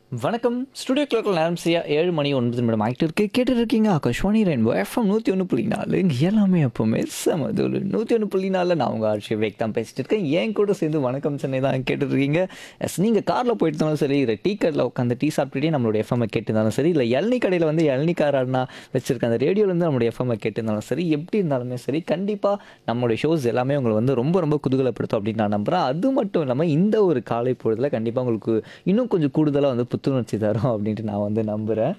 வணக்கம் ஸ்டுடியோ கிளாக்கில் நேரம் சரியா ஏழு மணி ஒன்பது நிமிடம் ஆகிட்டு இருக்கு கேட்டுட்டு இருக்கீங்க ஆகாஷ்வாணி ரெயின்போ எஃப்எம் நூற்றி ஒன்று புள்ளி நாலு இங்க எல்லாமே எப்போவுமே சமதுல் நூற்றி ஒன்று புள்ளி நாலில் நான் உங்கள் ஆர்ஷி வேக் தான் பேசிட்டு இருக்கேன் என் கூட சேர்ந்து வணக்கம் சென்னை தான் கேட்டுட்டு இருக்கீங்க எஸ் நீங்கள் காரில் போயிட்டு இருந்தாலும் சரி இல்லை டீ கடையில் உட்காந்து டீ சாப்பிட்டுட்டே நம்மளோட எஃப்எம்ஐ கேட்டிருந்தாலும் சரி இல்லை இளநீ கடையில் வந்து இளநீ கார் அண்ணா வச்சிருக்க அந்த ரேடியோலேருந்து நம்மளுடைய எஃப்எம்ஐ கேட்டிருந்தாலும் சரி எப்படி இருந்தாலுமே சரி கண்டிப்பாக நம்மளுடைய ஷோஸ் எல்லாமே உங்களை வந்து ரொம்ப ரொம்ப குதூகலப்படுத்தும் அப்படின்னு நான் நம்புகிறேன் அது மட்டும் இல்லாமல் இந்த ஒரு காலை பொழுதில் கண்டிப்பாக உங்களுக்கு இன்னும் கொஞ்சம் கூடுதலாக வந்து புத்துணர்ச்சி தரும் அப்படின்ட்டு நான் வந்து நம்புகிறேன்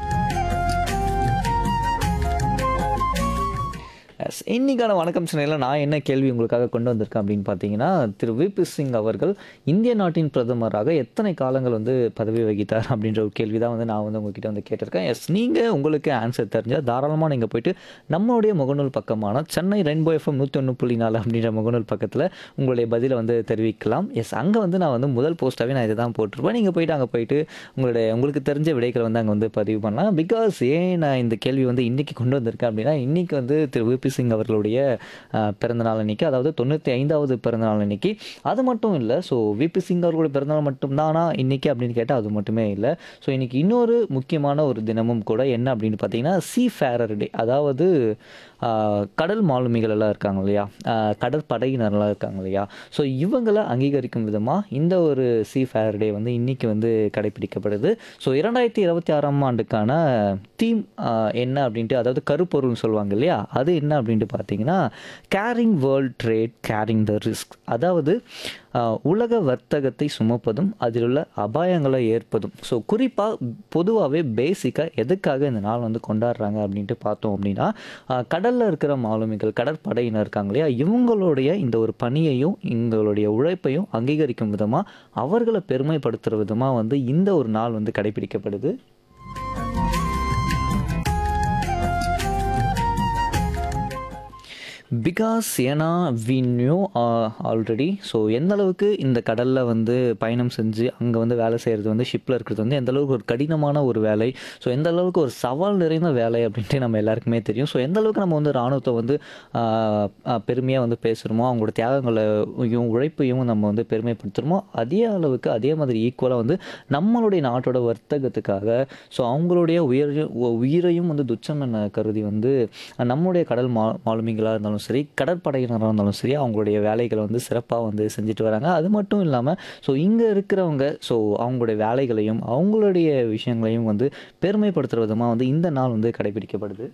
எஸ் இன்னைக்கான வணக்கம் சென்னையில் நான் என்ன கேள்வி உங்களுக்காக கொண்டு வந்திருக்கேன் அப்படின்னு பார்த்தீங்கன்னா திரு விபி சிங் அவர்கள் இந்திய நாட்டின் பிரதமராக எத்தனை காலங்கள் வந்து பதவி வகித்தார் அப்படின்ற ஒரு கேள்வி தான் வந்து நான் வந்து உங்ககிட்ட வந்து கேட்டிருக்கேன் எஸ் நீங்கள் உங்களுக்கு ஆன்சர் தெரிஞ்சால் தாராளமாக நீங்கள் போயிட்டு நம்மளுடைய முகநூல் பக்கமான சென்னை ரெயின்போ எஃப்எம் நூற்றி ஒன்று புள்ளி நாலு அப்படின்ற முகநூல் பக்கத்தில் உங்களுடைய பதிலை வந்து தெரிவிக்கலாம் எஸ் அங்கே வந்து நான் வந்து முதல் போஸ்ட்டாகவே நான் இதை தான் போட்டிருப்பேன் நீங்கள் போயிட்டு அங்கே போயிட்டு உங்களுடைய உங்களுக்கு தெரிஞ்ச விடைகளை வந்து அங்கே வந்து பதிவு பண்ணலாம் பிகாஸ் ஏன் நான் இந்த கேள்வி வந்து இன்றைக்கி கொண்டு வந்திருக்கேன் அப்படின்னா இன்றைக்கி வந்து திரு விபி சிங் அவர்களுடைய அஹ், பிறந்தநாள் அன்னைக்கு அதாவது தொண்ணூற்றி ஐந்தாவது பிறந்தநாள் அன்னைக்கு அது மட்டும் இல்லை ஸோ விபி சிங் அவர்களுடைய பிறந்தநாள் மட்டும்தானா இன்னைக்கு அப்படின்னு கேட்டால் அது மட்டுமே இல்லை ஸோ இன்னைக்கு இன்னொரு முக்கியமான ஒரு தினமும் கூட என்ன அப்படின்னு பார்த்தீங்கன்னா சி ஃபேரர் டே அதாவது ஆஹ், கடல் மாலுமிகள் எல்லாம் இருக்காங்க இல்லையா ஆஹ், கடற்படையினர்லாம் இருக்காங்க இல்லையா ஸோ இவங்களை அங்கீகரிக்கும் விதமாக இந்த ஒரு சி ஃபேர் டே வந்து இன்னைக்கு வந்து கடைபிடிக்கப்படுது ஸோ இரண்டாயிரத்தி இருபத்தி ஆறாம் ஆண்டுக்கான தீம் என்ன அப்படின்ட்டு அதாவது கருப்பொருள்னு சொல்லுவாங்க இல்லையா அது என்ன அப்படின்ட்டு பார்த்தீங்கன்னா caring world trade caring the risk அதாவது ஆஹ், உலக வர்த்தகத்தை சுமப்பதும் அதில் உள்ள அபாயங்களை ஏற்பதும் ஸோ குறிப்பாக பொதுவாகவே பேசிக்காக எதுக்காக இந்த நாள் வந்து கொண்டாடுறாங்க அப்படின்ட்டு பார்த்தோம் அப்படின்னா ஆஹ், கடல்ல இருக்கிற மாலுமிகள் கடற்படையினர் இருக்காங்க இல்லையா இவங்களுடைய இந்த ஒரு பணியையும் எங்களுடைய உழைப்பையும் அங்கீகரிக்கும் விதமாக அவர்களை பெருமைப்படுத்துகிற விதமாக வந்து இந்த ஒரு நாள் வந்து கடைபிடிக்கப்படுது பிகாஸ் ஏன்னா வி நியூ ஆல்ரெடி ஸோ எந்த அளவுக்கு இந்த கடலில் வந்து பயணம் செஞ்சு அங்கே வந்து வேலை செய்கிறது வந்து ஷிப்பில் இருக்கிறது வந்து எந்த அளவுக்கு ஒரு கடினமான ஒரு வேலை ஸோ எந்த அளவுக்கு ஒரு சவால் நிறைந்த வேலை அப்படின்ட்டு நம்ம எல்லாருக்குமே தெரியும் ஸோ எந்த அளவுக்கு நம்ம வந்து இராணுவத்தை வந்து பெருமையாக வந்து பேசுகிறோமோ அவங்களோட தியாகங்களையும் உழைப்பையும் நம்ம வந்து பெருமைப்படுத்துகிறோமோ அதே அளவுக்கு அதே மாதிரி ஈக்குவலாக வந்து நம்மளுடைய நாட்டோட வர்த்தகத்துக்காக ஸோ அவங்களுடைய உயிர் உயிரையும் வந்து துச்சம் என கருதி வந்து நம்முடைய கடல் மா மாலுமிகளாக இருந்தாலும் சரி கடற்படையினராக இருந்தாலும் சரி அவங்களுடைய வேலைகளை வந்து சிறப்பாக வந்து செஞ்சுட்டு வராங்க அது மட்டும் இல்லாமல் ஸோ இங்கே இருக்கிறவங்க ஸோ அவங்களுடைய வேலைகளையும் அவங்களுடைய விஷயங்களையும் வந்து பெருமைப்படுத்துகிற விதமாக வந்து இந்த நாள் வந்து கடைபிடிக்கப்படுது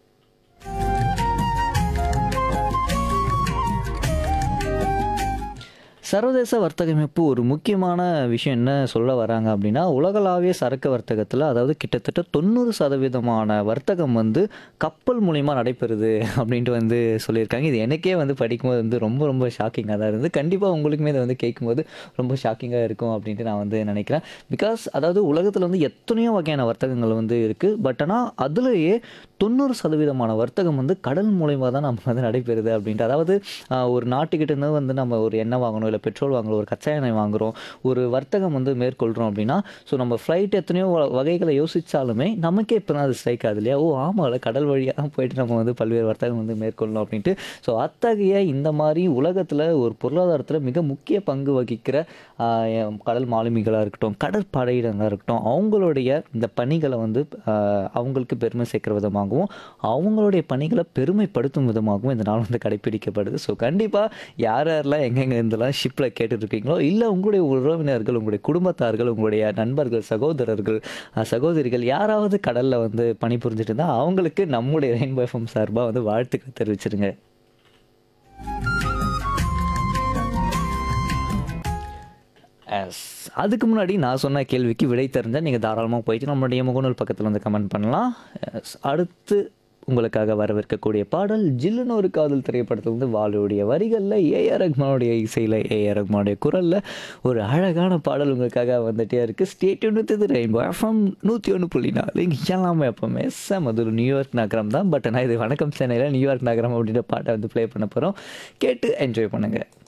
சர்வதேச வர்த்தக அமைப்பு ஒரு முக்கியமான விஷயம் என்ன சொல்ல வராங்க அப்படின்னா உலகளாவிய சரக்கு வர்த்தகத்தில் அதாவது கிட்டத்தட்ட தொண்ணூறு சதவீதமான வர்த்தகம் வந்து கப்பல் மூலிமா நடைபெறுது அப்படின்ட்டு வந்து சொல்லியிருக்காங்க இது எனக்கே வந்து படிக்கும்போது வந்து ரொம்ப ரொம்ப ஷாக்கிங்காக தான் இருந்து கண்டிப்பாக உங்களுக்குமே இதை வந்து கேட்கும்போது ரொம்ப ஷாக்கிங்காக இருக்கும் அப்படின்ட்டு நான் வந்து நினைக்கிறேன் பிகாஸ் அதாவது உலகத்தில் வந்து எத்தனையோ வகையான வர்த்தகங்கள் வந்து இருக்குது பட் ஆனால் அதுலேயே தொண்ணூறு சதவீதமான வர்த்தகம் வந்து கடல் மூலயமா தான் நம்ம வந்து நடைபெறுது அப்படின்ட்டு அதாவது ஆஹ், ஒரு நாட்டுக்கிட்ட இருந்து வந்து நம்ம ஒரு எண்ணெய் வாங்கணும் இல்லை பெட்ரோல் வாங்குறோம் ஒரு கச்சா எண்ணெய் வாங்குறோம் ஒரு வர்த்தகம் வந்து மேற்கொள்கிறோம் அப்படின்னா ஸோ நம்ம ஃப்ளைட் எத்தனையோ வ- வகைகளை யோசிச்சாலுமே நமக்கே இப்போ தான் அது ஸ்ட்ரைக் ஆகுது இல்லையா ஓ ஆமாம் கடல் வழியாக தான் போயிட்டு நம்ம வந்து பல்வேறு வர்த்தகம் வந்து மேற்கொள்ளணும் அப்படின்ட்டு ஸோ அத்தகைய இந்த மாதிரி உலகத்தில் ஒரு பொருளாதாரத்தில் மிக முக்கிய பங்கு வகிக்கிற ஆஹ், எம் கடல் மாலுமிகளாக இருக்கட்டும் கடற்படையினராக இருக்கட்டும் அவங்களுடைய இந்த பணிகளை வந்து ஆஹ், அவங்களுக்கு பெருமை சேர்க்கிற விதமாகவும் அவங்களுடைய பணிகளை பெருமைப்படுத்தும் விதமாகவும் இந்த நாள் வந்து கடைப்பிடிக்கப்படுது ஸோ கண்டிப்பாக யார் யாரெல்லாம் எங்கெங்கே இருந்தெல்லாம் ஷிப்பில் கேட்டுட்ருக்கீங்களோ இல்லை உங்களுடைய உறவினர்கள் உங்களுடைய குடும்பத்தார்கள் உங்களுடைய நண்பர்கள் சகோதரர்கள் அஹ், சகோதரிகள் யாராவது கடலில் வந்து பணிபுரிஞ்சுட்டு இருந்தால் அவங்களுக்கு நம்முடைய ரெயின்போ எஃப்எம் சார்பாக வந்து வாழ்த்துக்கள் தெரிவிச்சிருங்க எஸ் அதுக்கு முன்னாடி நான் சொன்ன கேள்விக்கு விடை தெரிஞ்சால் நீங்கள் தாராளமாக போயிட்டு நம்மளுடைய முகநூல் பக்கத்தில் வந்து கமெண்ட் பண்ணலாம் Yes. அடுத்து உங்களுக்காக வரவிருக்கக்கூடிய பாடல் ஜில்லுன்னு ஒரு காதல் திரைப்படத்தில் வந்து வாளுடைய வரிகளில் ஏஆர் ரஹ்மானுடைய இசையில் ஏஆர் ரஹ்மானுடைய குரலில் ஒரு அழகான பாடல் உங்களுக்காக வந்துட்டே இருக்குது ஸ்டேட் ஒன்று ரெயின்போ எஃப்எம் நூற்றி ஒன்று புள்ளி நாலு இங்கே எல்லாமே எப்போவுமே செம் அது ஒரு நியூயார்க் நகரம் தான் பட் ஆனால் இது வணக்கம் சென்னையில் நியூயார்க் நகரம் அப்படின்ற பாட்டை வந்து ப்ளே பண்ண போகிறோம் கேட்டு என்ஜாய் பண்ணுங்கள்